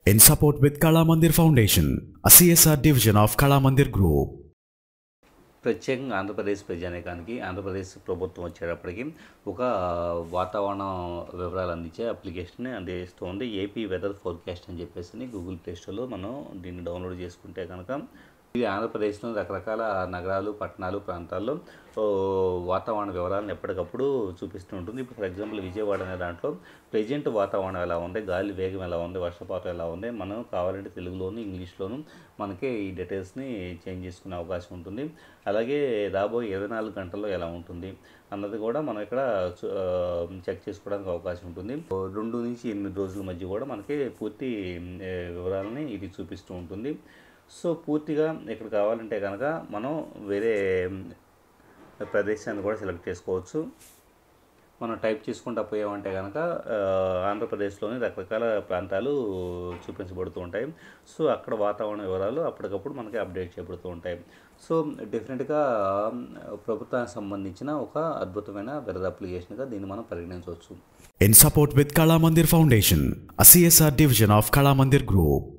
in support with Kala Mandir Foundation, a CSR division of Kala Mandir Group. ప్రత్యేకంగా ఆంధ్రప్రదేశ్ ప్రజానీకానికి ఆంధ్రప్రదేశ్ ప్రభుత్వం వచ్చేటప్పటికి ఒక వాతావరణ వివరాలు అందించే అప్లికేషన్ అందిస్తుంది ఏపీ వెదర్ ఫోర్కాస్ట్ అని చెప్పేసి గూగుల్ ప్లే స్టోర్లో మనం దీన్ని డౌన్లోడ్ చేసుకుంటే కనుక ఇది ఆంధ్రప్రదేశ్లో రకరకాల నగరాలు పట్టణాలు ప్రాంతాల్లో ఓ, వాతావరణ వివరాలను ఎప్పటికప్పుడు చూపిస్తూ ఉంటుంది ఇప్పుడు ఫర్ ఎగ్జాంపుల్ విజయవాడ అనే దాంట్లో ప్రజెంట్ వాతావరణం ఎలా ఉంది గాలి వేగం ఎలా ఉంది వర్షపాతం ఎలా ఉంది మనం కావాలంటే తెలుగులోను ఇంగ్లీష్లోను మనకి ఈ డీటెయిల్స్ని చేంజ్ చేసుకునే అవకాశం ఉంటుంది అలాగే రాబోయే ఇరవై నాలుగు గంటల్లో ఎలా ఉంటుంది అన్నది కూడా మనం ఇక్కడ చు- ఆ, చెక్ చేసుకోవడానికి అవకాశం ఉంటుంది ఓ రెండు నుంచి ఎనిమిది రోజుల మధ్య కూడా మనకి పూర్తి ఏ, వివరాలని ఇది చూపిస్తూ ఉంటుంది సో పూర్తిగా ఇక్కడ కావాలంటే కనుక మనం వేరే ప్రదేశాన్ని కూడా సెలెక్ట్ చేసుకోవచ్చు మనం టైప్ చేసుకుంటా పోయామంటే కనుక ఆ, ఆంధ్రప్రదేశ్లోని రకరకాల ప్రాంతాలు చూపించబడుతూ ఉంటాయి సో అక్కడ వాతావరణ వివరాలు అప్పటికప్పుడు మనకి అప్డేట్ చేయబడుతూ ఉంటాయి సో డెఫినెట్గా ప్రభుత్వానికి సంబంధించిన ఒక అద్భుతమైన వెదర్ అప్లికేషన్గా దీన్ని మనం పరిగణించవచ్చు In support with Kala Mandir Foundation, a CSR division of Kala Mandir Group.